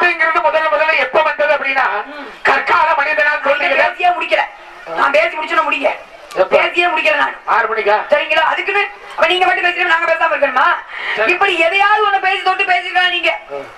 அப்படிங்கிறது முதல்ல முதல்ல எப்ப வந்தது அப்படின்னா கற்கால மனிதனால் நீங்க தோன்றுகிறது பேசியே முடிக்கல நான் பேசி முடிச்சு முடிக்க எப்ப? பேசியே முடிக்கல நான் ஆறு மணிக்கா சரிங்களா அதுக்குன்னு அப்ப நீங்க மட்டும் பேசுறீங்க நாங்க பேசாம இருக்கணுமா சரி. இப்படி எதையாவது ஒண்ணு பேசி தொட்டு பேசிருக்கலாம் நீங்க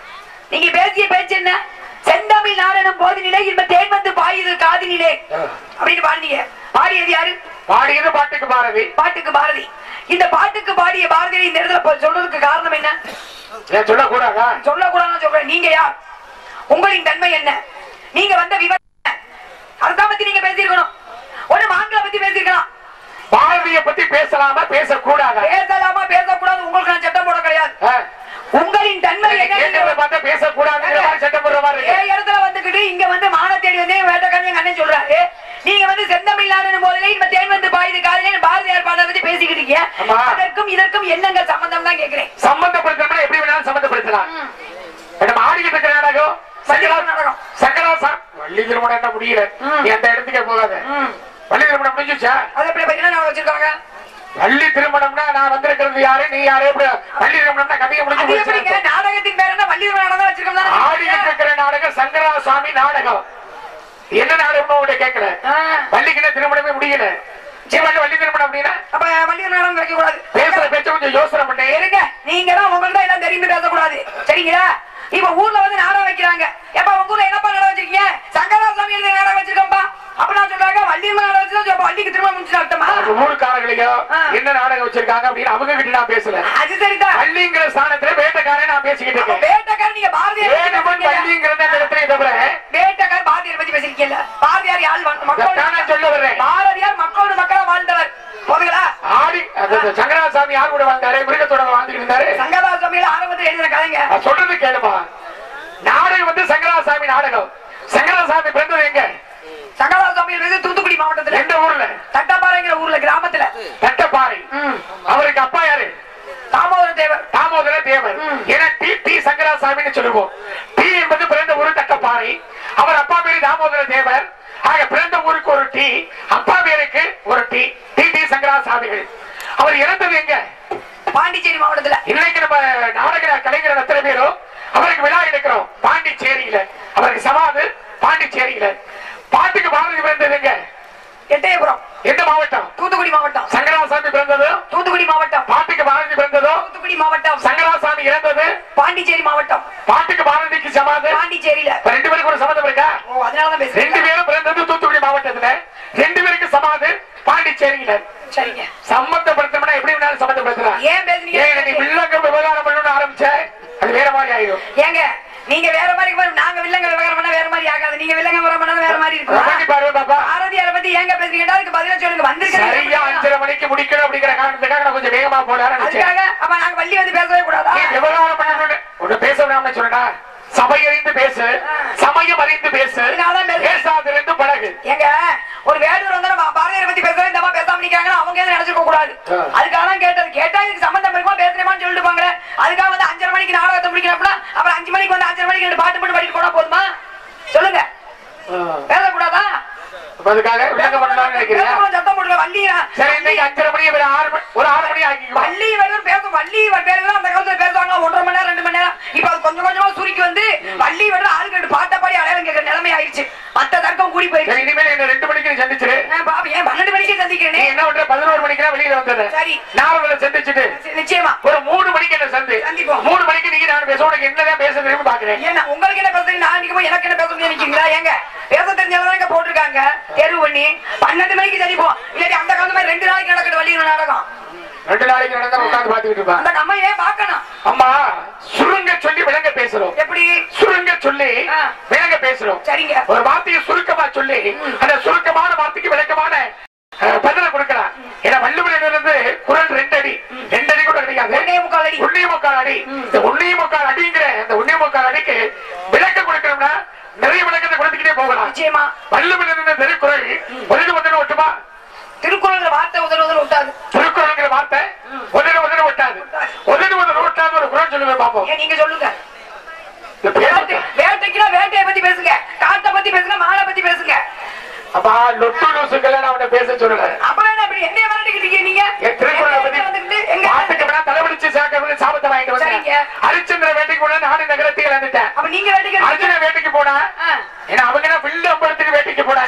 நீங்க பேசிய பேச்சு என்ன செந்தமிழ் நாடனும் போதினிலே இன்ப தேன் வந்து பாயுது காதினிலே ஆ. அப்படின்னு பாடினீங்க பாடியது யாரு பாடியது பாட்டுக்கு பாரதி பாட்டுக்கு பாரதி இந்த பாட்டுக்கு பாடிய பாரதியை இந்த இடத்துல இப்ப சொல்றதுக்கு காரணம் என்ன ஏன் சொல்லக்கூடாதா சொல்லக்கூடாதுன்னு சொல்றேன் நீங்க யார் உங்களின் தன்மை என்ன நீங்க வந்த விவரம் என்ன? அதுதான் பத்தி நீங்க பேசியிருக்கணும் ஒண்ணு மான்களை பத்தி பேசியிருக்கலாம் பாரதியை பத்தி பேசலாமா பேசக்கூடாதா பேசலாமா பேசக்கூடாது உங்களுக்கு நான் சட்டம் போட கிடையாது ஆ. உங்களின் தன்மை என்ன கேட்டதை பார்த்தா பேசக்கூடாதுங்கிற மாதிரி சட்டம் போடுற மாதிரி ஏ இருக்கு இடத்துல வந்துகிட்டு இங்க வந்து மான தேடி வந்து வேட்டக்காரன் எங்க அண்ணன் சொல்றாரு நீங்க வந்து செந்தமிழ் நாடு போதிலே இந்த தேன் வந்து பாயுது காதலே பாரதியார் பாடலை பத்தி பேசிக்கிட்டு இருக்கீங்க ஆமா. அதற்கும் இதற்கும் என்னங்க சம்பந்தம் தான் கேக்குறேன் சம்பந்தப்படுத்தணும்னா எப்படி வேணாலும் சம்பந்தப்படுத்தலாம் நம்ம ஆடிக்கிட்டு இருக்கிற நாடகம் வள்ளி சங்கரா நாடகம். சங்கராசா வள்ளி திருமணம் என்ன முடியல ம். நீ அந்த இடத்துக்கே போகாத ம். வள்ளி திருமணம் முடிஞ்சுச்சா அது எப்படி பத்தி என்ன வச்சிருக்காங்க வள்ளி திருமணம்னா நான் வந்திருக்கிறது யாரு நீ யாரு எப்படி வள்ளி திருமணம்னா கதையை அது முடிஞ்சு எப்படிங்க போச்சு நாடகத்தின் பேர் என்ன வள்ளி நாடகம் தான் வச்சிருக்கோம் தானே ஆடிக்கிட்டு இருக்கிற நாடகம் சங்கரா சுவாமி நாடகம் என்ன நாடகம் உங்கள்கிட்ட கேட்கல ஆ. வள்ளிக்குன்னு திருமணமே முடியல சீவாண்டி வள்ளி திருமணம் அப்படின்னா அப்ப வள்ளி நாடகம் வைக்க கூடாது பேசுற பேச்ச கொஞ்சம் யோசனை பண்ணு இருங்க நீங்க தான் உங்கள்ட்ட எல்லாம் தெரிந்து பேசக்கூடாது சரிங்களா இப்ப ஊர்ல வந்து நாடகம் வைக்கிறாங்க எப்ப உங்க ஊர்ல என்னப்பா நாடகம் வச்சிருக்கீங்க சங்கரா சாமி எழுதிய நாடகம் வச்சிருக்கோம்பா அப்ப நான் சொல்றாங்க வள்ளி நாடகம் வச்சு அப்ப வள்ளிக்கு திரும்ப முடிச்சு அர்த்தமா அவங்க ஊருக்காரங்களையோ ஆ. என்ன நாடகம் வச்சிருக்காங்க அப்படின்னு அவங்க கிட்ட நான் பேசல அது சரிதான் வள்ளிங்கிற ஸ்தானத்துல வேட்டக்காரன் நான் பேசிக்கிட்டு அப்ப இருக்கேன் வேட்டக்காரர் நீங்க பாரதியார் பத்தி வேணுமன் பேசுறீங்க. வள்ளிங்கிறத இந்த இடத்துல தவிர வேட்டக்காரர் பாரதியார் பத்தி பேசிருக்கீங்கல்ல பாரதியார் யாழ் வாழ்- மக்களோட இதைத்தான் நான் சொல்ல வர்றேன். பாரதியார் மக்களோட மக்களா வாழ்ந்தவர் போதுங்களா ஆடி அதாவது சங்கராசாமி யார் கூட வாழ்ந்தாரு மிருகத்தோட வாழ்ந்துட்டு இருந்தாரு சங்கரா சாமியில ஆரம்பத்தில் எழுதின கதைங்க நான் சொல்றது கேளுமா நாடகம் வந்து சங்கராசாமி நாடகம் சங்கராசாமி பிறந்தது எங்க சங்கரா சாமியில் வந்து தூத்துக்குடி மாவட்டத்துல எந்த ஊர்ல தட்டாப்பாறைங்கிற ஊர்ல கிராமத்துல தட்டப்பாறை ம். அவருக்கு அப்பா யாரு தாமோதர தேவர் தாமோதர தேவர் ம். ஏன்னா டி டி சங்கராசாமின்னு சொல்லுவோம் டி என்பது பிறந்த ஊரு தட்டப்பாறை அவர் அப்பா பேரு தாமோதர தேவர் ஆக பிறந்த ஊருக்கு ஒரு டி அப்பா பேருக்கு ஒரு டி டி டி சங்கராசாமிகள் அவர் இறந்தது எங்க பாண்டிச்சேரி மாவட்டத்துல இன்னைக்கு நம்ம நாடக கலைஞர் அத்தனை பேரும் அவருக்கு விழா எடுக்கிறோம் பாண்டிச்சேரியில அவருக்கு சமாது பாண்டிச்சேரியில பாட்டுக்கு பாரதி பிறந்தது எங்க எட்டயபுரம் எந்த மாவட்டம் தூத்துக்குடி மாவட்டம் சங்கராசாமி பிறந்தது தூத்துக்குடி மாவட்டம் பாட்டுக்கு பாரதி பிறந்ததோ தூத்துக்குடி மாவட்டம் சங்கராசாமி இறந்தது பாண்டிச்சேரி மாவட்டம் பாட்டுக்கு பாரதிக்கு சமாது பாண்டிச்சேரியில இப்ப ரெண்டு பேருக்கு ஒரு சம்மந்தம் இருக்கா ஓ அதனாலதான் ரெண்டு பேசுறேன் பேரும் பிறந்தது தூத்துக்குடி மாவட்டத்துல ரெண்டு பேருக்கு சமாது பாண்டிச்சேரியில சரிங்க சம்பந்தப்படுத்தணும்னா எப்படி வேணாலும் சம்பந்தப்படுத்தலாம் ஏன் பேசுறீங்க ஏன் நீ வில்லங்க விவகாரம் பண்ணணும்னு ஆரம்பிச்ச அது வேற மாதிரி ஆயிடும் ஏங்க நீங்க வேற மாதிரி இருக்கு, நாங்க வில்லங்க விவகாரம் பண்ணா வேற மாதிரி ஆகாது நீங்க வில்லங்க விவகாரம் பண்ணா வேற மாதிரி பண்ணி இருக்கும் பாரு பாப்பா பாரதியாரை பத்தி ஏங்க பேசுறீங்க அதுக்கு பதிலா சொல்லுங்க சரியா வந்திருக்கீங்க அஞ்சரை மணிக்கு முடிக்கணும் அப்படிங்கிற காரணத்துக்காக நான் கொஞ்சம் வேகமா போலான்னு நினைச்சேன் அதுக்காக அப்ப நாங்க வள்ளி வந்து பேசவே கூடாதா நீ விவகாரம் பண்ணணும்னு ஒண்ணு பேச வேணாம்னு சொன்னா சபை அறிந்து பேசு சமயம் அறிந்து பேசு அதனாலதான் பேசுறேன். பேசாதிருந்து பழகு ஏங்க ஒரு வேடூர் வந்து நம்ம பாரதியாரை பத்தி பேசுறோம் இந்த மாதிரி பேசாம நிக்கிறாங்கன்னா அவங்க எதுவும் நினைச்சுக்க கூடாது ஆ. அதுக்காக தான் கேட்டது கேட்டா இதுக்கு சம்பந்தம் இருக்குமா பேசுறேமான்னு சொல்லிட்டு போங்க அதுக்காக வந்து அஞ்சரை மணிக்கு நாடகத்தை முடிக்கிறப்ப அப்புறம் அஞ்சு மணிக்கு வந்து அஞ்சரை மணிக்கு ரெண்டு பாட்டு மட்டும் படிட்டு போனா போதுமா சொல்லுங்க பேசக்கூடாதா அப்ப அதுக்காக விளங்க பண்ணலாம்னு நினைக்கிறியா பேசக்கூடாது, சத்தம் போட்டுக்க வள்ளி சரி இன்னைக்கு அஞ்சரை மணி ஒரு ஆறு மணி ஒரு ஆறு மணி ஆக்கிக்குவா வள்ளி வேணும் பேசும் வள்ளி பேசுறது அந்த காலத்துல பேசுவாங்க ஒன்றரை மணி நேரம் ரெண்டு மணி நேரம் இப்ப அது கொஞ்சம் கொஞ்சமா சுருக்கி வந்து வள்ளி வேணும் ஆளுக்கு ரெண்டு பாட்டை பாடி அடையாளம் கேட்கிற நிலைமை ஆயிடுச்சு மத்த தர்க்கம் கூடி போயிடுச்சு சரி இனிமேல் என்ன ரெண்டு மணிக்கு நீ சந்திச்சிரு ஆ, பாப்பா ஏன் பன்னெண்டு மணிக்கு நீ சந்திக்கிறேனே என்ன பண்ற பதினோரு மணிக்கு வெளியில வந்துடுற சரி. நாலு சந்திச்சுட்டு நிச்சயமா ஒரு மூணு மணிக்கு என்ன சந்தி சந்திப்போம். மூணு மணிக்கு நீங்க நான் பேச உனக்கு என்னதான் பேச தெரியும் பாக்குறேன் என்ன உங்களுக்கு என்ன பேசுறீங்க நான் நினைக்கும் எனக்கு என்ன பேசுறீங்க நினைக்கிறீங்களா ஏங்க பேச தெரிஞ்சவங்க போட்டிருக்காங்க தேர்வு பண்ணி பன்னெண்டு மணிக்கு சரிப்போம் இல்லாட்டி அந்த காலத்து மாதிரி ரெண்டு நாளைக்கு நடக்கட்டும் வள்ளி நாடகம் ரெண்டு நாளைக்கு நடந்தா உட்கார்ந்து பாத்துக்கிட்டு இருப்பான் அந்த நம்ம ஏன் பார்க்கணும் அம்மா சுருங்க சொல்லி விளங்க பேசுறோம் எப்படி சுருங்க சொல்லி ஆ. விளங்க பேசுறோம் சரிங்க ஒரு வார்த்தையை சுருக்கமா சொல்லி அந்த சுருக்கமான வார்த்தைக்கு விளக்கமான அஹ், பதிலை கொடுக்கலாம் ஏன்னா வள்ளுவரிலிருந்து குரல் ரெண்டு அடி ரெண்டு அடி கூட கிடையாது ஒன்னே முக்கால் அடி உன்னிய முக்கால் அடி இந்த உன்னிய முக்கால் அடிங்கிற அந்த உன்னிய முக்கால் அடிக்கு விளக்கம் கொடுக்கணும்னா நிறைய விளக்கத்தை கொடுத்துக்கிட்டே போகலாம் நிச்சயமா வள்ளுவர் இருந்த திருக்குறள் ஒன்று ஒன்று ஒட்டுமா திருக்குறள் வார்த்தை உதல் உதல் விட்டாது திருக்குறள்ங்கிற வார்த்தை ஒன்று ஒன்று ஒட்டாது ஒன்று ஒன்று ஒட்டாது ஒரு குரல் சொல்லுவேன் பாப்போம் ஏன் நீங்க சொல்லுங்க இந்த பேர் வேட்டை- வேட்டைக்குன்னா வேட்டையை பத்தி பேசுங்க காட்டை பத்தி பேசுங்க மாடை பத்தி பேசுங்க அப்பா லொட்டு லூசுக்கெல்லாம் நான் அவனை பேச சொல்லல அப்புறம் என்ன இப்படி என்னைய விரட்டிக்கிட்டு இருக்கீங்க நீங்க என் திருக்குறளை பத்தி என்ன வந்துக்கிட்டு எங்க பாட்டுக்கு வேணா தலைவலிச்சு சாக்க சாபத்தை வாங்கிட்டு வந்தேன் சரிங்க. ஹரிச்சந்திர வேட்டைக்கு கூட நாடு நகரத்தில் வந்துட்டேன் அப்ப நீங்க வேட்டைக்கு அடுத்த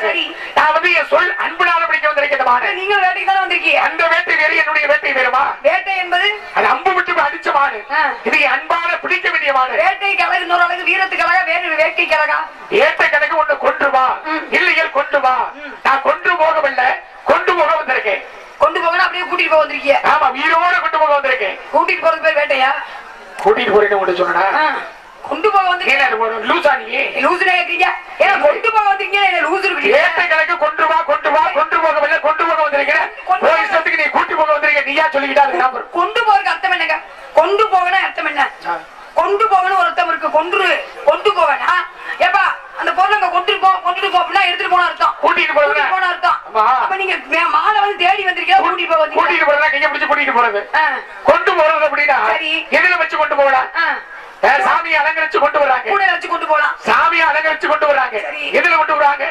சரி. நான் வந்து என் சொல் அன்புனால பிடிக்க வந்திருக்கேன் இந்த மாடு நீங்கள் வேட்டைக்கு தானே வந்திருக்கீங்க அந்த வேட்டை வேறு என்னுடைய வேட்டை வேறுமா வேட்டை என்பது அது அம்பு விட்டு அடிச்ச மாடு ஆ. இது என் அன்பால பிடிக்க வேண்டிய மாடு வேட்டைக்கு அழகு இன்னொரு அழகு வீரத்துக்கு அழகா வேறு வேட்டைக்கு அழகா ஏட்ட கணக்கு ஒண்ணு கொண்டு வா இல்லையல் கொண்டு வா நான் கொண்டு போகவில்லை கொண்டு போக வந்திருக்கேன் கொண்டு போகணும் அப்படியே கூட்டிட்டு போக வந்திருக்கீங்க ஆமா உயிரோட கொண்டு போக வந்திருக்கேன் கூட்டிட்டு போறது பேர் வேட்டையா கூட்டிட்டு போறேன்னு உங்கள்ட்ட சொன்னா ஆ. கொண்டு போக வந்திருக்கீங்க ஏன்னா ஒரு லூசா நீ லூசுனே கேக்குறீங்க ஏன்னா கொண்டு போக வந்திருக்கீங்க என்ன லூசு ஏட்ட கணக்கு கொண்டு வா கொண்டு வா கொண்டு போகவில்லை கொண்டு போக வந்திருக்கேன் கொண்டு ஒரு இஷ்டத்துக்கு நீ கூட்டி போக வந்திருக்க நீயா சொல்லிக்கிட்டா அதுக்கு நம்பர் கொண்டு போறதுக்கு அர்த்தம் என்னங்க கொண்டு போகணும் அர்த்தம் என்ன கொண்டு போகணும் ஒரு அர்த்தம் இருக்கு கொன்று கொண்டு போவேனா ஏப்பா அந்த பொருளை அங்க கொண்டுட்டு போ கொண்டுட்டு போ அப்படின்னா எடுத்துட்டு போன அர்த்தம் கூட்டிட்டு போறது கூட்டிட்டு போன அர்த்தம் ஆமா. அப்ப நீங்க மே- மாலை வந்து தேடி வந்திருக்கீங்க கூட்டிட்டு போக வந்தீங்க கூட்டிட்டு போறதா கையை பிடிச்சு கூட்டிட்டு போறது ஆ, கொண்டு போறது அப்படின்னா சரி. எதுல வச்சு கொண்டு போகலாம் ஆ. அஹ் சாமியை அலங்கரிச்சு கொண்டு வராங்க கூட வச்சு கொண்டு போலாம் சாமியை அலங்கரிச்சு கொண்டு வராங்க சரி. எதுல கொண்டு வராங்க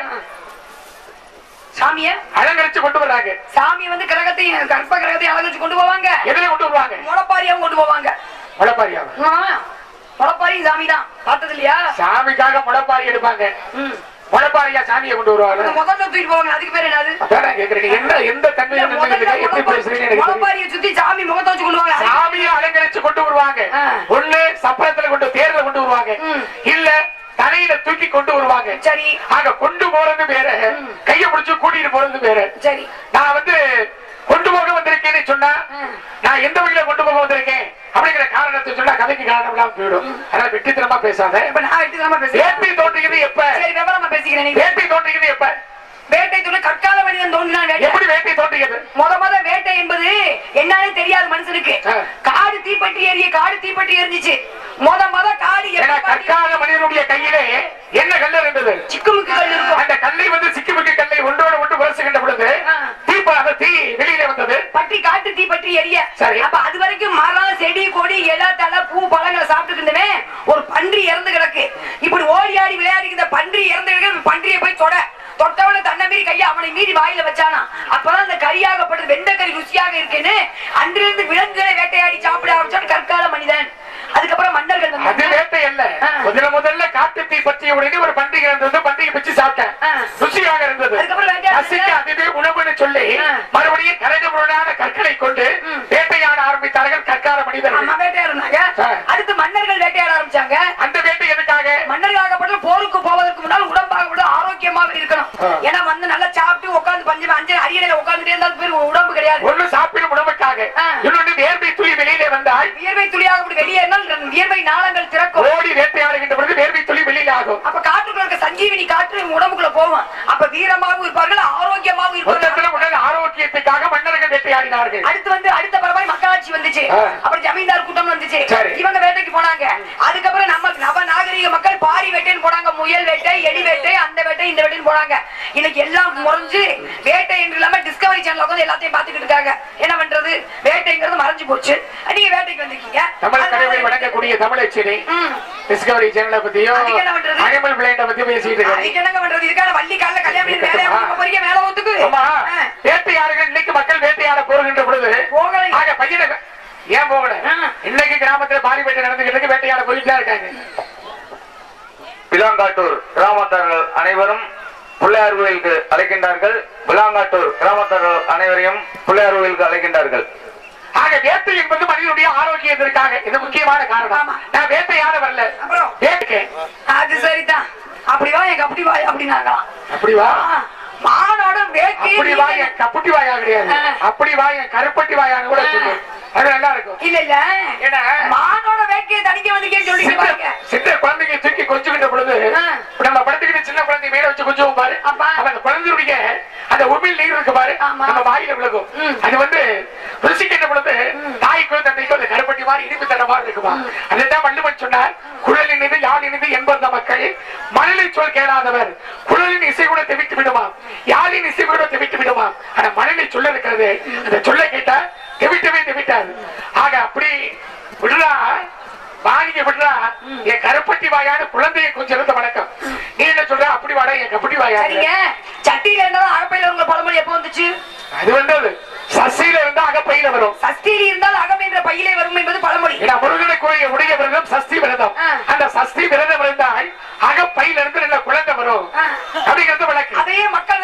சாமிய அலங்கரிச்சு கொண்டு வராங்க சாமிய வந்து கிரகத்தையும் கற்ப கிரகத்தையும் அலங்கரிச்சு கொண்டு போவாங்க எதுல கொண்டு வருவாங்க முளப்பாரியாவும் கொண்டு போவாங்க முளைப்பாரியாவ ஆமா. முளப்பாரியும் சாமி தான் பார்த்தது இல்லையா சாமிக்காக முளைப்பாரி எடுப்பாங்க ம். முளைப்பாரியா சாமியை கொண்டு வருவாங்க அந்த முதல்ல தூக்கிட்டு போவாங்க அதுக்கு பேர் என்னது அதான் நான் கேக்குறேன் நீ என்ன எந்த தன்மையில நின்னுட்டு எப்படி பேசுறீங்கன்னு எனக்கு தெரியல. முளப்பாரியை சுத்தி சாமி முகத்தை வச்சு கொண்டு போவாங்க சாமியை அலங்கரிச்சு கொண்டு வருவாங்க ஆ. ஒண்ணு சப்பரத்துல கொண்டு தேர்ல கொண்டு வருவாங்க ம். இல்ல தலையில தூக்கி கொண்டு வருவாங்க சரி ஆக கொண்டு போறது வேற கைய பிடிச்சு கூட்டிட்டு போறது வேற சரி நான் வந்து கொண்டு போக வந்திருக்கேன்னு சொன்னா ம். நான் எந்த வழியில கொண்டு போக வந்திருக்கேன் அப்படிங்கிற காரணத்தை சொன்னா கதைக்கு காரணம் இல்லாம போயிடும் அதனால வெட்டித்தனமா பேசாத இப்ப நான் எடுத்து நம்ம பேசுறேன் வேட்டி தோன்றுகிறது எப்ப சரி விவரமா பேசிக்கிறேன் நீங்க வேட்டி தோன்றுகிறது எப்ப வேட்டை துணை கற்கால மனிதன் தோன்றினான் வேட்டை எப்படி வேட்டி தோன்றுகிறது முத முத வேட்டை என்பது என்னன்னு தெரியாது மனுஷனுக்கு ஆ. காடு தீப்பற்றி எரிய காடு தீப்பற்றி எரிஞ்சிச்சு முத முத காடு ஏன்னா எப்ப பாத்தீங்க- கற்கால மனிதனுடைய கையிலே என்ன கல் இருந்தது சிக்குமுக்குகள் இருக்கும் அந்த கல்லை வந்து சிக்கிமிக்கு கல்லை ஒன்றோட ஒன்று உரசுகின்ற பொழுது ஆ. தீப்ப அந்த தீ வெளியிலே வந்தது பற்றி காட்டு தீ பற்றி எரிய சரி. அப்ப அது வரைக்கும் மரம் செடி கொடி இலை தலை பூ பழங்களை சாப்பிட்டு இருந்தவன் ஒரு பன்றி இறந்து கிடக்கு இப்படி ஓடி ஆடி விளையாடி இந்த பன்றி இறந்து கிடக்கு பன்றியை போய் தொட தொட்டவன தன்னை மீறி கையை அவனை மீறி வாயில வச்சானா அப்பதான் அந்த கரியாகப்பட்டது வெண்டைக்கறி ருசியாக இருக்குன்னு அன்றிலிருந்து விலங்குகளை வேட்டையாடி சாப்பிட ஆரம்பிச்சான் கற்கால மனிதன் அதுக்கப்புறம் மன்னர்கள் அது வந்தாங்க. வேட்டை அல்ல ஆ. முதல்ல முதல்ல காட்டு தீ பற்றிய உடனே ஒரு பண்டிகை இருந்தது பண்டிகை பிச்சு சாப்பிட்டேன் ஆ. ருசியாக இருந்தது அதுக்கப்புறம் வேட்டையாட பசிக்கு அதுவே உணவுன்னு சொல்லி ஆ. மறுபடியும் கரடுமுரடான கற்களை கொண்டு ம். வேட்டையாட ஆரம்பித்தார்கள் கற்கால அம்மா மனிதர்கள் வேட்டையாட இருந்தாங்க ஆ. அடுத்து மன்னர்கள் வேட்டையாட ஆரம்பிச்சாங்க அந்த வேட்டை எதுக்காக மன்னர்களாகப்பட்ட போருக்கு போவதற்கு முன்னால் உடம்பாகப்பட்ட ஆரோக்கியமாக இருக்கணும் ஆ. ஏன்னா வந்து நல்லா சாப்பிட்டு உட்கார்ந்து பஞ்சு அஞ்சு அரியணையில உட்கார்ந்துட்டே இருந்தா அது பேர் உடம்பு கிடையாது ஒண்ணு சாப்பிடும் உணவுக்காக ஆ. இன்னொன்னு வேர்வை துளி வெளியிலே வந்தால் வியர்வை துளியாக அப்படி வெளியேறினால் வியர்வை நாளங்கள் திறக்கும் ஓடி வேட்டையாடுகின்ற பொழுது வேர்வை துளி வெளியில ஆகும் அப்ப காற்றுக்குள்ள இருக்க சஞ்சீவினி காற்று உடம்புக்குள்ள போகும் அப்ப வீரமாகவும் இருப்பார்கள் ஆரோக்கியமாகவும் இருப்பார்கள் மொத்தத்துல உடல் ஆரோக்கியத்துக்காக மன்னர்கள் வேட்டையாடினார்கள் அடுத்து வந்து அடுத்த பரவாய் மக்களாட்சி வந்துச்சு ஆ. அப்புறம் ஜமீன்தார் கூட்டம் வந்துச்சு சரி. இவங்க வேட்டைக்கு போனாங்க அதுக்கப்புறம் நம்ம நவ நாகரிக மக்கள் பாரி வேட்டைன்னு போனாங்க முயல் வேட்டை எலி வேட்டை அந்த வேட்டை இந்த வேட்டைன்னு போனாங்க இன்னைக்கு எல்லாம் முறைஞ்சு வேட்டை என்று இல்லாம டிஸ்கவரி சேனல் உட்காந்து எல்லாத்தையும் பாத்துக்கிட்டு இருக்காங்க என்ன பண்றது வேட்டைங்கிறது மறைஞ்சு போச்சு நீங்க வேட்டைக்கு வந்திருக்கீங்க தமிழ் கடவுளை அதனால- வணங்கக்கூடிய தமிழச்சினை ம். டிஸ்கவரி சேனலை பத்தியும் அதுக்கு என்ன பண்றது? அனிமல் பிளைண்ட பத்தி பேசிட்டு இருக்காங்க அதுக்கு என்னங்க பண்றது இதுக்கான வள்ளி கால கல்யாணம் பண்ணி வேலையை கொடுக்க போறீங்க வேலை ஒத்துக்கு ஆமா ஆ. வேட்டையாடுகள் இன்னைக்கு மக்கள் வேட்டையாட போகின்ற பொழுது போகலை. ஆக பையனை ஏன் போகல ஆ. இன்னைக்கு கிராமத்துல பாரி வேட்டை நடந்துகிட்டு இருக்கு, வேட்டையாட போயிட்டு தான் இருக்காங்க பிலாங்காட்டூர் கிராமத்தார்கள் அனைவரும் பிள்ளையார் கோயிலுக்கு அழைக்கின்றார்கள் பிலாங்காட்டூர் கிராமத்தார்கள் அனைவரையும் பிள்ளையார் கோயிலுக்கு அழைக்கின்றார்கள் ஆக வேட்டை என்பது மனிதனுடைய ஆரோக்கியத்திற்காக இது முக்கியமான காரணம் ஆமா. நான் வேட்டையாட வரல அப்புறம்? வேட்டைக்கு அது சரிதான் அப்படி வா எங்க அப்படி வா அப்படின்னாங்களாம் அப்படி வா ஆ, மானோட வேட்கை அப்படி வா என் கப்புட்டி வாயா கிடையாது ஆ. அப்படி வா என் கருப்பட்டி வாயான்னு கூட சொல்லு அது நல்லா இருக்கும் இல்ல இல்ல ஏன்னா மானோட வேட்கையை தணிக்க வந்திருக்கேன்னு சொல்லிட்டு சின்ன- பாருங்க சின்ன குழந்தைங்க தூக்கி கொஞ்சுகின்ற பொழுது ஆ. இப்ப நம்ம படுத்துக்கிட்டு சின்ன குழந்தை மேல வச்சு கொஞ்சம் பாரு அப்பா. அப்ப அந்த குழந்தையுடைய அந்த உமிழ் நீர் இருக்கு பாரு ஆமா. நம்ம வாயில விழுகும் ம். அது வந்து ருசிக்கின்ற பொழுது தாய்க்கும் தந்தைக்கும் அந்த கருப்பட்டி மாதிரி இனிப்பு தர மாதிரி இருக்குமா அதுதான் வள்ளுவன் சொன்னார் குழல் இனிது யாழ் இனிது என்பந்த மக்கள் மணலை சொல் கேளாதவர் குழலின் இசை கூட தெவிட்டு விடுமாம் யாழின் இசை கூட தெவிட்டு விடுமாம் ஆனா மணலை சொல்ல இருக்கிறது அந்த சொல்ல கேட்டா தெவிட்டவே தெவிட்டாது ஆக அப்படி விடுறா வாணிங்க விடுறா என் கருப்பட்டி வாயான குழந்தைய கொஞ்சம் இருந்த வணக்கம் நீ என்ன சொல்ற அப்படி வாடா என் கப்பட்டி வாயா சரிங்க சட்டியில இருந்தாலும் அகப்பையில உங்க பழமொழி எப்போ வந்துச்சு அது வந்து அது சசியில இருந்தா அகப்பையில வரும் சஷ்டியில் இருந்தால் அகம் என்ற பையிலே வரும் என்பது பழமொழி ஏன்னா முருகனுக்குரிய உடைய விரதம் சஷ்டி விரதம் ஆ. அந்த சஷ்டி விரதம் இருந்தால் அகப்பையில இருந்து நல்ல குழந்தை வரும் ஆ. அப்படிங்கிறது வழக்கு அதையே மக்கள்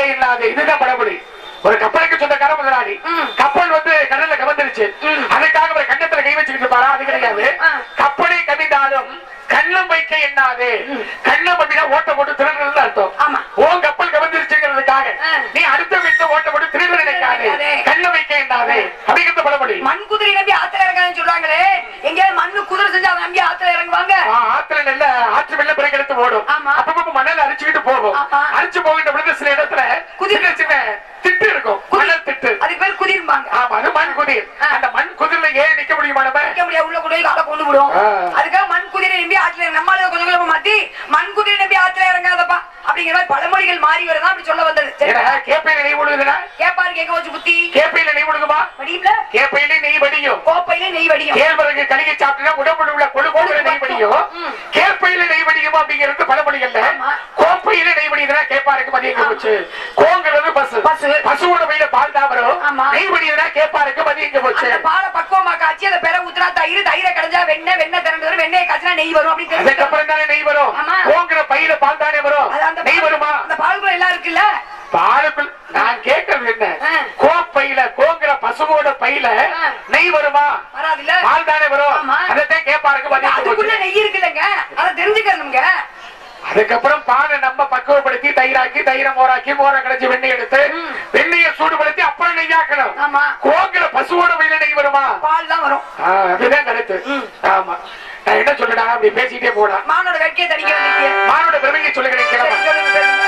வைக்க இல்லாது இதுதான் படபடி ஒரு கப்பலுக்கு சொந்தக்கார முதலாளி ம். கப்பல் வந்து கடல்ல கவர்ந்துருச்சு அதுக்காக ஒரு கண்ணத்துல கை வச்சுக்கிட்டு இருப்பாரா அது கிடையாது ஆ. கப்பலை கவிழ்ந்தாலும் கண்ணம் வைக்க எண்ணாது கண்ணம் அப்படின்னா ஓட்ட போட்டு திருடுறது அர்த்தம் ஆமா. உன் கப்பல் கவர்ந்துருச்சுங்கிறதுக்காக ஆ. நீ அடுத்த வீட்டுல ஓட்ட போட்டு திருட நினைக்காது நினைக்காதே. கண்ணம் வைக்க எண்ணாது அப்படிங்கிறது படபடி மண் குதிரை நம்பி ஆத்துல இறங்காதுன்னு சொல்றாங்களே எங்கேயாவது மண்ணு குதிரை செஞ்சு அதை நம்பி ஆத்துல இறங்குவாங்க ஆ, ஆத்துல நல்ல ஆற்று வெள்ள பிறகு எடுத்து ஓடும் ஆமா. அப்பப்ப மணல் அரிச்சுக்கிட்டு போகும் ஆமா. அரிச்சு போகின்ற பொழுது சில இடத்துல குதிர். சின்ன சின்ன திட்டு இருக்கும் மணல் திட்டு அதுக்கு பேர் குதிர்பாங்க ஆமா அது மண் குதிர் ஆ. அந்த மண் குதிர்ல ஏன் நிக்க முடியுமா நம்ம வைக்க முடியாது உள்ள கொண்டு போய் காலை கொண்டு விடும் ஆ. அதுக்காக மண் குதிரை நம்பி ஆத்துல இறங்க- நம்மளால கொஞ்சம் கொஞ்சமா மாத்தி மண் குதிரை நம்பி ஆத்துல இறங்காதப்பா அப்படிங்கிற மாதிரி பழமொழிகள் மாறி வரதான் அப்படி சொல்ல வந்தது சரி ஏன்னா கேப்பையில நெய் விடுதுன்னா கேப்பாரு கேட்க வச்சு புத்தி கேப்பையில நெய் விடுக்குமா வடியும்ல கேப்பையில நெய் வடியும் கோப்பையில நெய் வடியும் கேழ்வரகு கழுகி சாப்பிட்டா உடம்புல உள்ள கொழுக்கோங்கிற நெய் வடியும் ம். கேப்பையில நெய் வடியும் அப்படிங்கிறது பழமொழிகள்ல ஆமா. கோப்பையில நெய் வடியுதுன்னா கேப்பாருக்கு மதியம் எங்க போச்சு கோங்கிறது பசு பசு. பசுவோட பையில பால் தான் வரும் ஆமா. நெய் வடியுதுன்னா கேப்பாருக்கு மதியம் எங்க போச்சு அந்த பாலை பக்குவமா காய்ச்சி அதை பெற ஊத்துனா தயிர் தயிரை கடைஞ்சா வெண்ணெய் வெண்ணெய் திறந்து வரும் வெண்ணெயை காய்ச்சினா நெய் வரும் அப்படின்னு தெரிஞ்சுக்கணும். அதுக்கப்புறம் தானே நெய் வரும் ஆமா. கோங்கிற பையில பால் தானே வரும் அது அந்த நெய் பால்- வருமா அந்த பாலுக்குள்ள எல்லாம் இருக்குல்ல பாலுக்குள் நான் கேட்கறது என்ன ஆ. கோப்பையில கோங்கிற பசுவோட பையில ஆ. நெய் வருமா வராதுல்ல பால் தானே வரும் ஆமா. அதைத்தான் கேப்பாருக்கு மதியம் எங்க அதுக்குள்ள போச்சு. நெய் இருக்குல்லங்க அதை தெரிஞ்சுக்கணுங்க அதுக்கப்புறம் பாலை நம்ம பக்குவப்படுத்தி தயிராக்கி தயிரை மோராக்கி மோரை கடைச்சி வெண்ணெய் எடுத்து ம். வெண்ணெயை சூடுபடுத்தி அப்புறம் நெய்யாக்கணும் ஆமா கோங்கிற பசுவோட பையில நெய் வருமா பால் தான் வரும் ஆ, அதுதான் கருத்து ஆமா நான் என்ன சொல்லிட்டா அப்படி பேசிட்டே போனா மானோட வேட்கையை தணிக்க வந்திருக்கீங்க மானோட பெருமையை சொல்லுகிறேன் சரி, கிளம்ப சொல்லுங்க, சொல்லுங்க.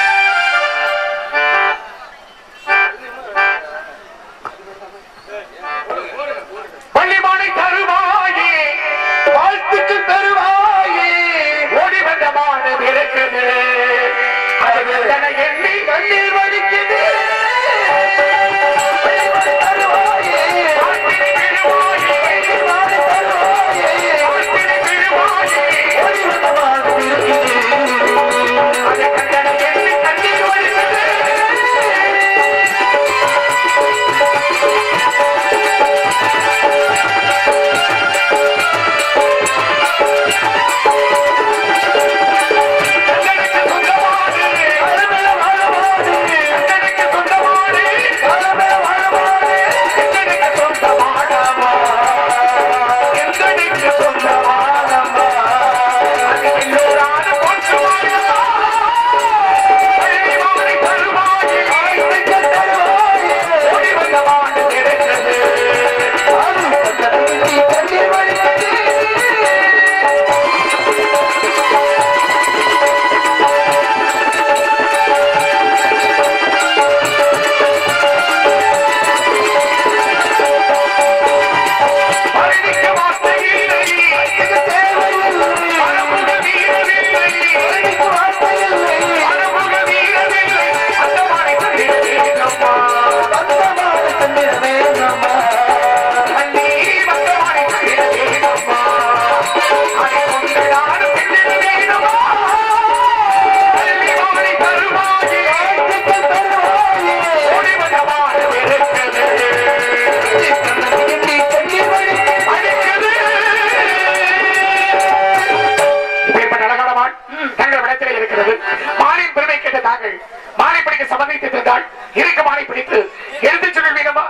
பள்ளிமானை தருவாயே வாழ்த்துக்கு தருவாயே ஓடி வந்த மானம் இருக்குது அது வேதனை எண்ணி கண்ணீர் வடிக்குது பள்ளிமானை தருவாயே, வாழ்த்தினை பெறுவாயே, பள்ளிமானை தருவாயே, வாழ்த்தினை பெறுவாயே, ஓடி வந்த மானம் இருக்குது. அது கண்டனை எண்ணி கண்ணீர் வடிக்குது கண்ணனுக்கு சொந்தமானே, அழகழ வாழவானே, கண்ணனுக்கு சொந்தமானே, அழகழ வாழவானே, கண்ணனுக்கு சொந்தமானவா, கண்ணனுக்கு சொந்தமானவா, அது எல்லோரான பொன்சுமானவா. பள்ளிவானை தருவாயே, வாழ்த்துக்கு தருவாயே, ஓடி வந்த மாடு கிடைத்தது. அது கண்ணனுக்கு கண்ணீர் வடித்தது. மரணிக்க வார்த்தை இல்லை மரபுக வீரமில்லை மரபுக வீரமில்லை அந்த மானை தந்திரமேனம்மா அண்ணி வந்த மானை தந்திரமேனம்மா அதை கொண்டு நாடு பின்னிடுவேனம்மா பள்ளி மானை தருவாயே ஓடி வந்த மாடு இருக்கிறது அடிக்குது. இப்பேற்பட்ட அழகான மான் தங்கள் இடத்திலே இருக்கிறது மானின் பெருமை கேட்ட தாங்கள் மானை பிடிக்க சம்மதித்து இருந்தால் இருக்க மானை பிடித்து எடுத்து சொல்லுவீங்கம்மா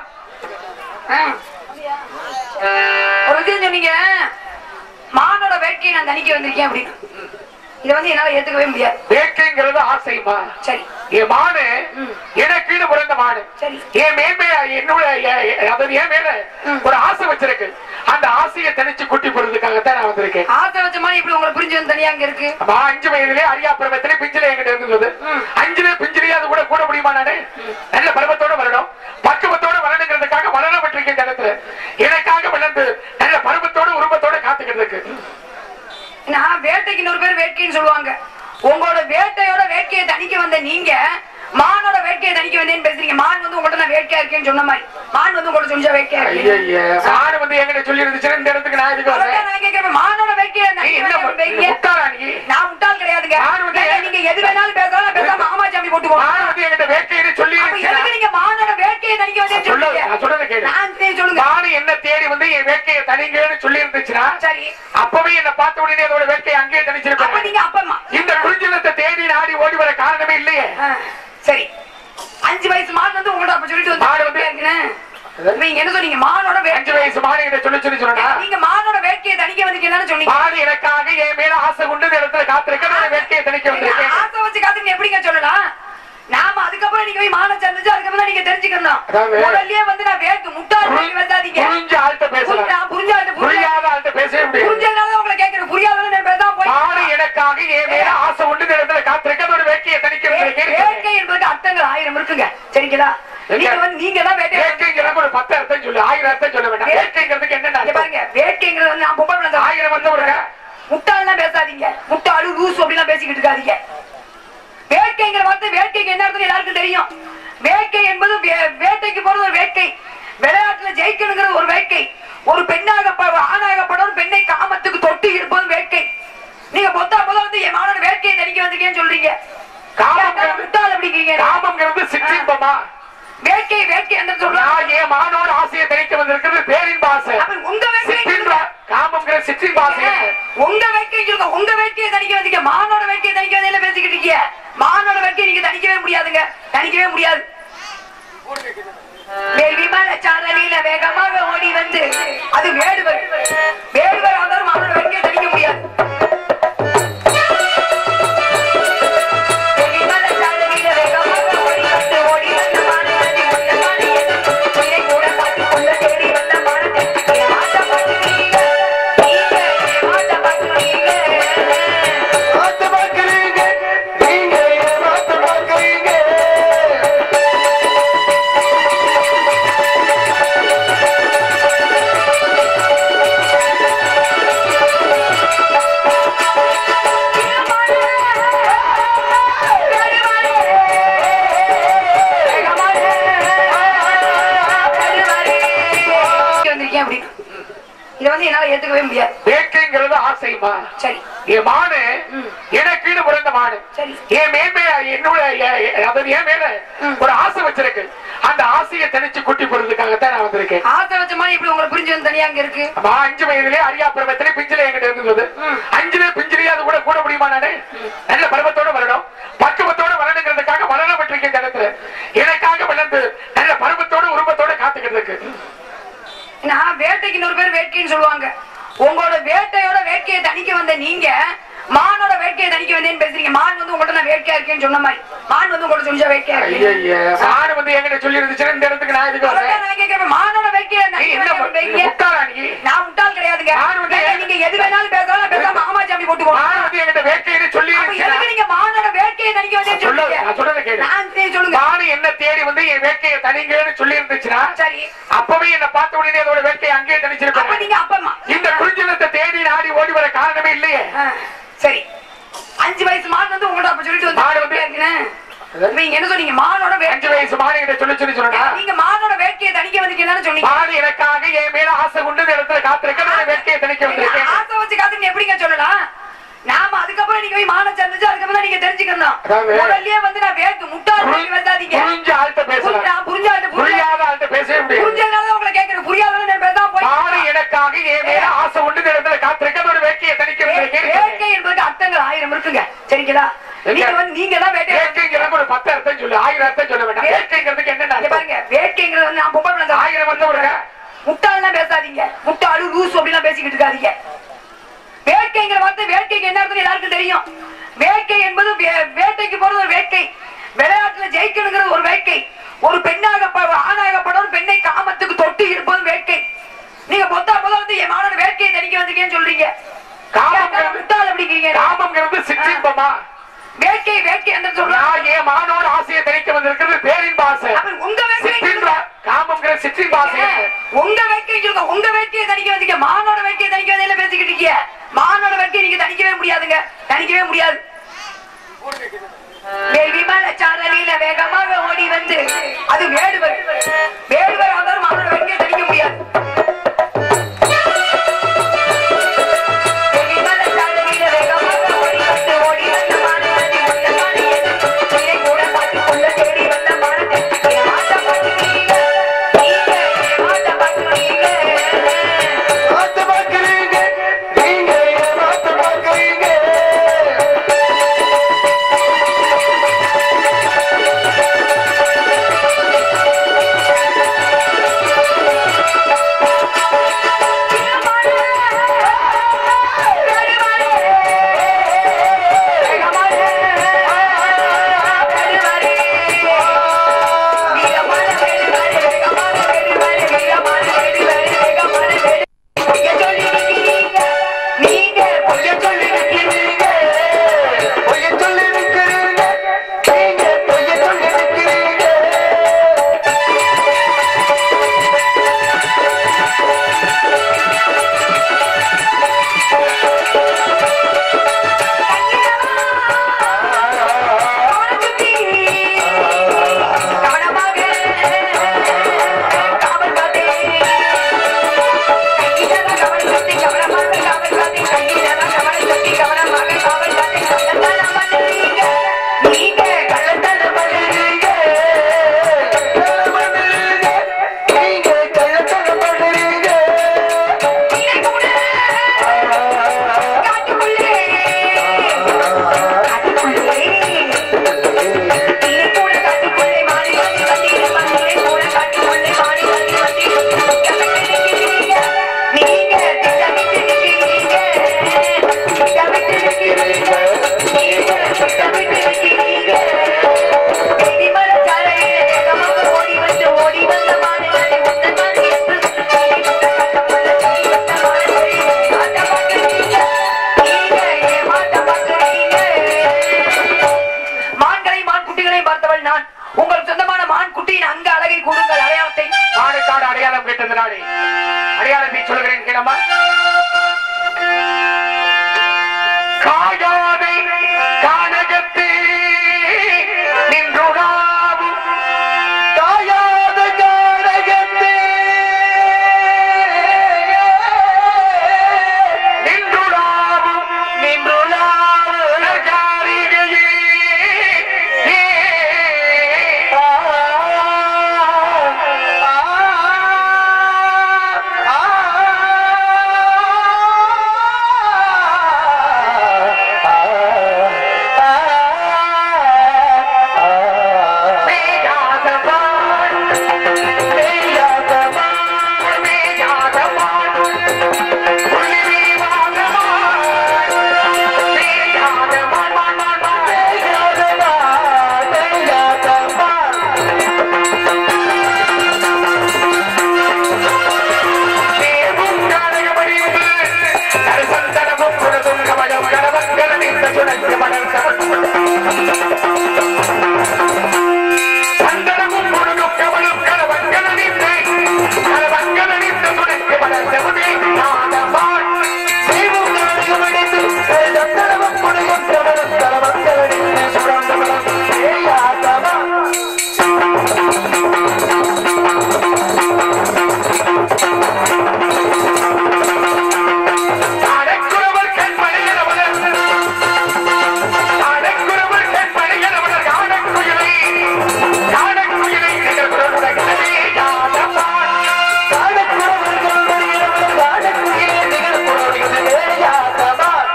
ஒரு விஷயம் சொன்னீங்க மானோட வேட்கையை நான் தணிக்க வந்திருக்கேன் அப்படின்னு இதை வந்து என்னால ஏத்துக்கவே முடியாது வேட்கைங்கிறது ஆசைமா சரி என் மானு ம். எனக்குன்னு பிறந்த மானு சரி. என் மேன்மை என்னோட எ- எ- அதாவது என் மேல ம். ஒரு ஆசை வச்சிருக்கு அந்த ஆசையை தனிச்சு குட்டி போடுறதுக்காகத்தான் நான் வந்திருக்கேன் ஆசை வச்ச மாதிரி இப்படி உங்களை புரிஞ்சு வந்து தனியா அங்க இருக்கு அப்ப அஞ்சு வயதிலே அரியா பருவத்திலே பிஞ்சிலே என்கிட்ட இருந்தது ம். அஞ்சுல பிஞ்சிலே அது கூட கூட முடியுமா நானு நல்ல பருவத்தோட வரணும் பக்குவத்தோட வரணுங்கிறதுக்காக வளரப்பட்டிருக்கேன் இந்த இடத்துல எனக்காக வளர்ந்து நல்ல பருவத்தோட உருவத்தோட காத்துக்கிறதுக்கு நான் வேட்டைக்கு இன்னொரு பேர் வேட்கைன்னு சொல்லுவாங்க உங்களோட வேட்டையோட வேட்கையை தணிக்க வந்த நீங்க மானோட வேட்கையை தணிக்க வந்தேன்னு பேசுறீங்க மான் வந்து உங்கள்ட்ட நான் வேட்கையா இருக்கேன்னு சொன்ன மாதிரி மான் வந்து உங்கள்ட்ட சொல்லிச்சா வேட்கையா இருக்கு ஐயய்ய, மாடு வந்து என்கிட்ட சொல்லி இருந்துச்சுன்னா இந்த இடத்துக்கு நான் இதுக்கு அதான் வந்தேன் நான் கேட்கிறேன் மானோட வேட்கையை நீ தணிக்க என்ன வந்தேன்னு பேசுறீங்க. முட்டாளா நீ நான் முட்டாள் கிடையாதுங்க மான் வந்து ஏங்க, நீங்க எது வேணாலும் பேசலாம் பேசாம ஆமாச்சாமி போட்டுக்கோ மாடு வந்து என்கிட்ட வேட்கைன்னு சொல்லி அப்ப எதுக்கு இருந்துச்சுன்னா நீங்க மானோட வேட்கையை தணிக்க வந்தேன்னு சொல்ல சொல்றீங்க நான் சொல்றதை கேளு நான் சரி, சொல்லுங்க மாடு என்ன தேடி வந்து என் வேட்கையை தனிங்கன்னு சொல்லி இருந்துச்சுன்னா சரி அப்பவே என்ன பார்த்த உடனே அதோட வேட்கையை அங்கேயே அப்ப தனிச்சிருப்பேன் நீங்க அப்பமா இந்த குறிஞ்சினத்தை தேடி நாடி ஓடி வர காரணமே இல்லையே ஆ, சரி அஞ்சு வயசு மாடு வந்து உங்கள்ட்ட அப்ப சொல்லிட்டு மாடு வந்து வந்து- நீங்க என்ன சொன்னீங்க மானோட அஞ்சு வேட்கை வயசு மாடு கிட்ட சொல்லி சொல்லி சொன்னா நீங்க மானோட வேட்கையை தணிக்க வந்தீங்கன்னு சொன்னீங்க மாடு எனக்காக என் மேல ஆசை கொண்டு இந்த இடத்துல காத்திருக்க நான் வேட்கையை திணிக்க நீங்க வந்திருக்கேன் ஆசை வச்சு காத்துக்கு எப்படிங்க சொல்லலாம் நாம அதுக்கப்புறம் நீங்க போய் மானம் சேர்ந்துச்சு அதுக்கப்புறம் தான் நீங்க தெரிஞ்சுக்கணும் அதாவது- முதல்லயே வந்து நான் வேட்கை முட்டாள் புரி- வந்தாதீங்க புரிஞ்ச ஆள்கிட்ட பேசலாம் புரிஞ்சா- புரிஞ்சாட்டு புரியா புரியாத ஆள்கிட்ட பேசவே முடியாது புரிஞ்சதுனால உங்களை கேட்கிறேன் புரியாதவங்க நான் பேசாம போய் மாடு எனக்காக என் மேல ஆசை கொண்டு இந்த இடத்துல காத்திருக்க ஒரு வேட்கையை திணிக்க வே- வந்திருக்கேன் வேட்கை என்பதுக்கு அர்த்தங்கள் ஆயிரம் இருக்குங்க சரிங்களா நீங்க வந்து நீங்க தான் வேட்கை வேட்கைங்கிறதுக்கு ஒரு பத்து அர்த்தம் சொல்லு ஆயிரம் அர்த்தம் சொல்ல வேண்டாம் வேட்கைங்கிறதுக்கு என்னென்ன இங்க அர்த்தம்? பாருங்க வேட்கைங்கிறது வந்து நான் பொம்பளை பிள்ளை தான். ஆயிரம் வந்து ஒரு முட்டாள்லாம் பேசாதீங்க முட்டாளு லூசு அப்படிலாம் பேசிக்கிட்டு இருக்காதீங்க வேட்கைங்கிற வார்த்தை வேட்கைக்கு என்ன அர்த்தம் எல்லாருக்கும் தெரியும் வேட்கை என்பது வே- வேட்டைக்கு போறது ஒரு வேட்கை விளையாட்டுல ஜெயிக்கணுங்கிறது ஒரு வேட்கை ஒரு பெண்ணாக ப- ஆணாகப்பட ஒரு பெண்ணை காமத்துக்கு தொட்டு இருப்பது வேட்கை நீங்க பொத்தா போல வந்து என் மாணவன் வேட்கையை தணிக்க வந்திருக்கேன்னு சொல்றீங்க காமங்கிறது முட்டாள் அப்படிங்கிறீங்க காமங்கிறது சிற்றின்பமா வேட்கை வேட்கை என்று சொல்றா நான் என் மானோட ஆசையை திணிக்க வந்திருக்கிறது பேரின்ப ஆசை அப்ப உங்க வேட்கை சிற்றின்ப காமங்கிற சிற்றின்ப ஆசை உங்க வேட்கை சொல்லுங்க உங்க வேட்கையை தணிக்க வந்தீங்க மானோட வேட்கையை தணிக்க வந்தீங்க பேசிக்கிட்டு இருக்கீங்க மானோட வேட்கையை நீங்க தணிக்கவே முடியாதுங்க தணிக்கவே முடியாது வேள்வி மலை சாரலில வேகமாக ஓடி வந்து அது வேடுவர் வேடுவர் வந்தாலும் மானோட வேட்கையை தணிக்க முடியாது வேள்வி மலை சாரலில வேகமாக ஓடி வந்து ஓடி வந்து மானவனை கொல்ல மானையன் உயிரை கூட காத்துக் கொள்ள தேடி வந்த மானத்தை ஏமாற்ற மாட்டீங்க நீங்க ஏமாற்ற மாட்டீங்க மாத்து பார்க்கிறீங்க நீங்க ஏமாத்து பார்க்கிறீங்க வந்திருக்கேன் அப்படின்னு இதை வந்து என்னால ஏத்துக்கவே முடியாது வேட்கைங்கிறது ஆசைமா சரி என் மானு ம். எனக்குன்னு பிறந்த மாடு சரி. என் மேன்மை என்னோட எ- எ- அதாவது என் மேல ஒரு ஆசை வச்சிருக்கு அந்த ஆசையை தனிச்சு குட்டி போடுறதுக்காகத்தான் நான் வந்திருக்கேன் ஆசை வச்ச மாதிரி இப்படி உங்களை புரிஞ்சு வந்து தனியா அங்க இருக்கு அம்மா, அஞ்சு வயதுலயே அரியா பருவத்திலே பிஞ்சிலே என்கிட்ட இருந்தது அஞ்சுல பிஞ்சிலே அது கூட கூட முடியுமா நானு நல்ல பருவத்தோட வரணும் பக்குவத்தோட வரணுங்கிறதுக்காக வளரப்பட்டிருக்கேன் இந்த இடத்துல எனக்காக வளர்ந்து நல்ல பருவத்தோட உருவத்தோட காத்துக்கிறதுக்கு நான் வேட்டைக்கு இன்னொரு பேர் வேட்கைன்னு சொல்லுவாங்க உங்களோட வேட்டையோட வேட்கையை தணிக்க வந்த நீங்க மானோட வேட்கையை தணிக்க வந்தேன்னு பேசுறீங்க மான் வந்து உங்கள்ட்ட நான் வேட்கையா இருக்கேன்னு சொன்ன மாதிரி மான் வந்து உங்கள்ட்ட சொல்லிச்சா வேட்கையா இருக்கு ஐயய்ய, மாடு வந்து என்கிட்ட சொல்லி இருந்துச்சுன்னா இந்த இடத்துக்கு நான் இதுக்கு அதான் வரேன் நான் கேட்கிறேன் மானோட வேட்கையை நீ தணிக்க என்ன வந்தேன்னு பேசுறீங்க. முட்டாளா நீ நான் முட்டாள் கிடையாதுங்க நான் வந்து ஏங்க, நீங்க எது வேணாலும் பேசலாம் பேசாம ஆமாச்சாமி போட்டுக்கோங்க மாடு வந்து என்கிட்ட வேட்கைன்னு சொல்லி அப்ப இருந்துச்சுன்னா எதுக்கு நீங்க மானோட வேட்கையை தணிக்க வந்தேன்னு சொல்ல சொல்றீங்க நான் சொல்றதை கேளு நான் சரி சொல்லுங்க மாடு என்ன தேடி வந்து என் வேட்கையை தனிங்கன்னு சொல்லி இருந்துச்சுன்னா சரி அப்பவே என்ன பார்த்த உடனே அதோட வேட்கையை அங்கேயே அப்ப தனிச்சிருப்பேன் நீங்க அப்பமா இந்த குறிஞ்சிலத்தை தேடி நாடி ஓடி வர காரணமே இல்லையே ஆ, சரி அஞ்சு வயசு மாடு வந்து உங்கள்ட்ட அப்ப சொல்லிட்டு வந்து மாடு வந்து- இருக்குன்னு. நீங்க என்ன சொன்னீங்க மானோட அஞ்சு வேட்கை வயசு மாடு கிட்ட சொல்லி சொல்லி சொன்னா நீங்க மானோட வேட்கையை தணிக்க வந்தீங்கன்னு சொன்னீங்க மாடு எனக்காக என் மேல ஆசை கொண்டு இந்த இடத்துல காத்திருக்க நான் வேட்கையை திணிக்க நீங்க வந்திருக்கேன் ஆசை வச்சு காத்துக்கு எப்படிங்க சொல்லலாம் நாம அதுக்கப்புறம் நீங்க போய் மானம் சேர்ந்துச்சு அதுக்கப்புறம் தான் நீங்க தெரிஞ்சுக்கணும் அதாவது- முதல்லயே வந்து நான் வேட்கை முட்டாள் புரி- வந்தாதீங்க புரிஞ்ச ஆள்கிட்ட பேசலாம் நான் புரிஞ்சாட்டு புரியா புரியாத ஆள்கிட்ட பேசவே முடியாது புரிஞ்சதுனால உங்களை கேட்கிறேன் புரியாதவங்க நான் பேசாம போய் மாடு எனக்காக என் மேல ஆசை கொண்டு இந்த இடத்துல காத்திருக்க ஒரு வேட்கையை திணிக்க வே- வந்திருக்கேன் வேட்கை என்பதுக்கு அர்த்தங்கள் ஆயிரம் இருக்குங்க சரிங்களா நீங்க வந்து நீங்க தான் வேட்கை வேட்கைங்கிறதுக்கு ஒரு பத்து அர்த்தம் சொல்லு ஆயிரம் அர்த்தம் சொல்ல வேண்டாம் வேட்கைங்கிறதுக்கு என்னென்ன இங்க அர்த்தம்? பாருங்க வேட்கைங்கிறது வந்து நான் பொம்பளை பிள்ளை தான். ஆயிரம் வந்து ஒரு முட்டாள்லாம் பேசாதீங்க முட்டாளு லூசு அப்படிலாம் பேசிக்கிட்டு இருக்காதீங்க வேட்கைங்கிற வார்த்தை வேட்கைக்கு என்ன அர்த்தம் எல்லாருக்கும் தெரியும் வேட்கை என்பது வே- வேட்டைக்கு போறது ஒரு வேட்கை விளையாட்டுல ஜெயிக்கணுங்கிறது ஒரு வேட்கை ஒரு பெண்ணாக ப- ஆணாகப்பட ஒரு பெண்ணை காமத்துக்கு தொட்டு இருப்பது வேட்கை நீங்க பொத்தா போல வந்து என் மாணவன் வேட்கையை தணிக்க வந்திருக்கேன்னு சொல்றீங்க காமங்கிறது முட்டாள் அப்படிங்கிறீங்க காமங்கிறது சிற்றின்பமா வேட்கை வேட்கை என்று சொல்றா நான் என் மானோட ஆசையை திணிக்க வந்திருக்கிறது பேரின்ப ஆசை அப்ப உங்க வேட்கை சிற்றின்ப காமங்கிற சிற்றின்ப ஆசை உங்க வேட்கை சொல்லுங்க உங்க வேட்கையை தணிக்க வந்தீங்க மானோட வேட்கையை தணிக்க வந்தீங்க பேசிக்கிட்டு இருக்கீங்க மானோட வேட்கையை நீங்க தணிக்கவே முடியாதுங்க தணிக்கவே முடியாது வேள்வி மலை சாரலில வேகமாக ஓடி வந்து அது வேடுவர் வேடுவர் வந்தாலும் மானோட வேட்கையை தணிக்க முடியாது வேள்வி மலை சாரலில வேகமாக ஓடி வந்து ஓடி வந்து மானவனை கொல்ல மானையன் உயிரை கூட காத்துக் கொள்ள தேடி வந்த மானத்தை ஏமாற்ற மாட்டீங்க நீங்க ஏமாற்ற மாட்டீங்க மாத்து பார்க்கிறீங்க நீங்க ஏமாத்து பார்க்கிறீங்க வேள்வி சொல்கிறேன் கிளம்பா காயாதை கானகத்தே நின்றுடாவும் காயாத கானகத்தே நின்றுடாவும் நின்றுடாவும் காரிகையே மேயாதவான் மேயாதவான் மேயாதவான் புள்ளி வீவாதவான் மேயாதவான் வான் வான் வான் மேயாதவான் மேயாதவான் தேவும் கானகமடிவு கருசந்தனமும் குணதும் கமலம் கரவங்கர நின்ற சுழன்று மலர்ந்தவன் சந்தனமும் முழுதும் கமலும் கரவங்கர நின்று கரவங்கர நின்று சுழன்று மலர்ந்தவனே நாதவான் தேவும் கானகமடிவு கருசந்தனமும் முழுதும் கமலும் கரவங்கர நின்று சுழன்று மலர்ந்தவனே நாதவான் அடக்குறவர் கண்மணியனவனர் அடக்குறவர் கண்மணியனவனர் காணக்குயிலை காணக்குயிலை நிகழ்குறவுடனே யாதவான் காணக்குறவர் கண்மணியனவனர் காணக்குயிலை நிகழ்குறவுடனே யாதவான்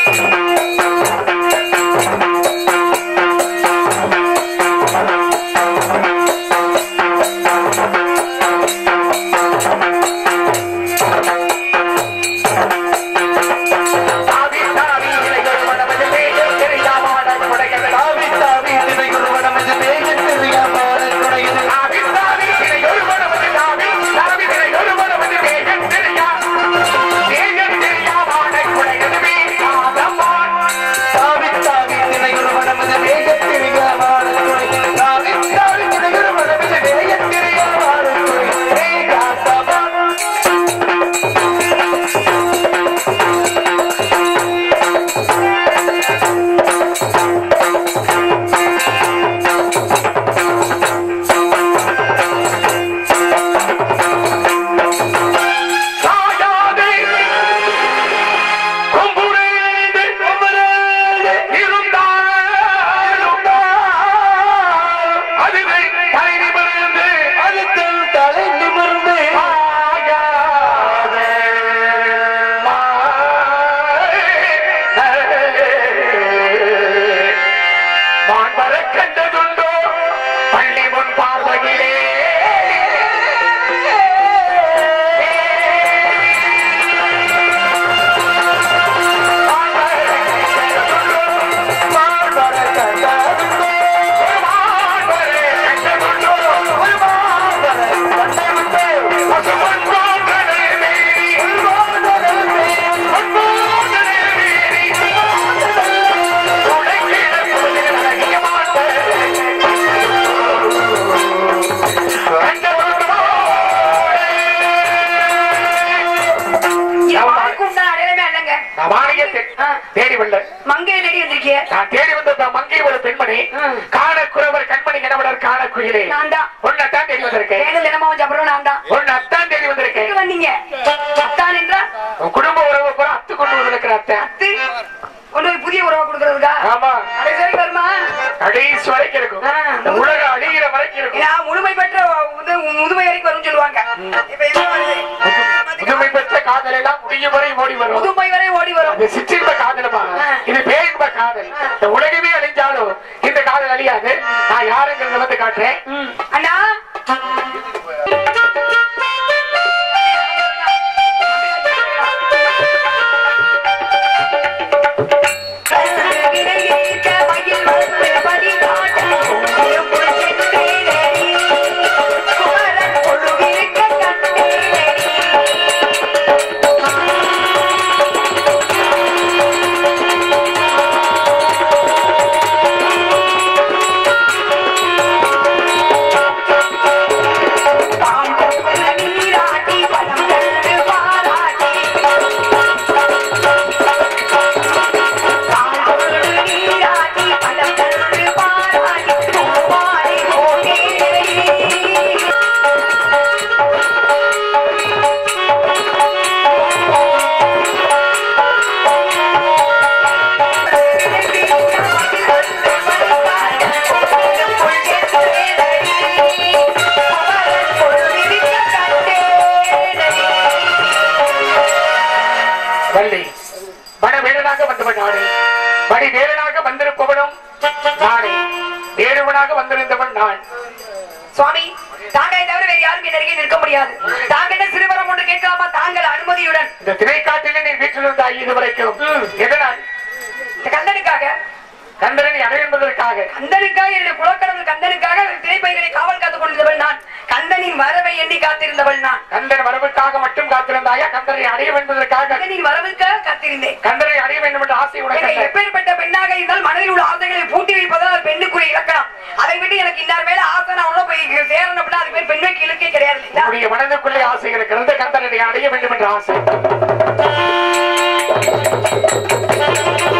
தாவி தாவி இலைகள் மனமது மேகம் தெரியாமான குடைகள் தாவி தாவி இலைகள் மனமது மேகம் தெரியாமான குடைகள் தாவி தாவி இலைகள் மனமது தாவி தாவி இலைகள் மனமது மேகம் தெரியா மேகம் தெரியாமான குடைகள் மேகாதவான் தாவி தாவி இலைகள் மனமது மேகம் தெரியாமான குடைகள் தாவி தாவி இலைகள் மனமது மேகம் தெரியாமான குடைகள் மேகாதவான் சாயாதே கொம்புரேந்து இருந்தாலும் அதுவே தலை நிமிர்ந்து அடுத்தல் தலை நிமிர்ந்து ஆயாதே மான் வரக் கண்டதுண்டோ பள்ளி முன் பார்வையிலே மான் வரக் கண்டதுண்டோ மான் வர கண்டதுண்டோ ஒரு மான் வரக் கண்டதுண்டோ ஒரு மான் வரக் கண்டதுண்டோ பசும்பொன் போன்றதே மேரி பொன்போன்றதே மேரி உடைக்கிட புதிய அழகிய மாட்டே யாருக்கு உண்டான அடையாளமே இல்லைங்க நான் வாணியை தே- தேடி வரல மங்கையை தேடி வந்திருக்கிய நான் தேடி வந்த இந்த மங்கை ஒரு பெண்மணி ம். காணக்குறவர் கண்மணி கணவனர் காணக்குயிலே நான் தான் ஒன்னத்தான் தேடி வந்திருக்கேன் தேடல் தினமும் சாப்பிடுறோம் நான் தான் ஒன்னத்தான் தேடி வந்திருக்கேன் எங்க வந்தீங்க அத்தான் என்றா உன் குடும்ப உறவு பூரா அத்து கொண்டு வந்திருக்கிற அத்தை அத்து கொண்டு போய் புதிய உறவை கொடுக்கறதுக்கா ஆமா கடைசி வருமா கடைசி வரைக்கும் இருக்கும் ஆ. இந்த உலகம் அழிகிற வரைக்கும் இருக்கும் நான் முழுமை பெற்ற முது- முதுமை வரைக்கும் வரும்னு சொல்லுவாங்க இப்ப இது வருது. முதுமை பெற்ற காதல் எல்லாம் முடியும் வரை ஓடி வரும் முதுமை வரை ஓடி வரும் அது சிற்றின்ப காதலுமா ஆ. இது பேரின்ப காதல் இந்த உலகமே அழிஞ்சாலும் இந்த காதல் அழியாது நான் யாருங்கிறத வந்து காட்டுறேன் அண்ணா ஆ வடி வேலனாக வந்திருப்பவனும் நானே வேடுவனாக வந்திருந்தவன் நான் சுவாமி தாங்களை தவிர வேறு யாரும் என் அருகே நிற்க முடியாது தாங்கள் சிறுவரம் ஒன்று கேட்கலாமா தாங்கள் அனுமதியுடன் இந்த திரைக்காட்டிலே நீ வீட்டில் இருந்தாய் இதுவரைக்கும் எதனால் இந்த கந்தனுக்காக கந்தரனை அடையென்பதற்காக கந்தனுக்காக என்னுடைய குலக்கடவுள் கந்தனுக்காக திரைப்பைகளை காவல் காத்துக் கொண்டிருந்தவள் நான் கந்தனின் வரவை எண்ணி காத்திருந்தவள் நான் கந்தன் வரவுக்காக மட்டும் காத்திருந்தாயா கந்தனை அடைய என்பதற்காக கந்தனின் வரவுக்காக காத்திருந்தேன் கந்தனை அடைய வேண்டும் என்ற ஆசை எனக்கு உனக்கு எப்பேற்பட்ட பெண்ணாக இருந்தால் மனதில் உள்ள ஆசைகளை பூட்டி வைப்பதால் அது பெண்ணுக்குரிய இலக்கணம் அதை விட்டு எனக்கு இன்னார் மேல ஆசை நான் உள்ள போய் சேரணும் அப்படின்னா அது பேர் பெண்ணுக்கு இலக்கே கிடையாது இல்லைங்களா உன்னுடைய மனதுக்குள்ளே ஆசை இருக்கிறது கந்தனை அடைய வேண்டும் என்ற ஆசை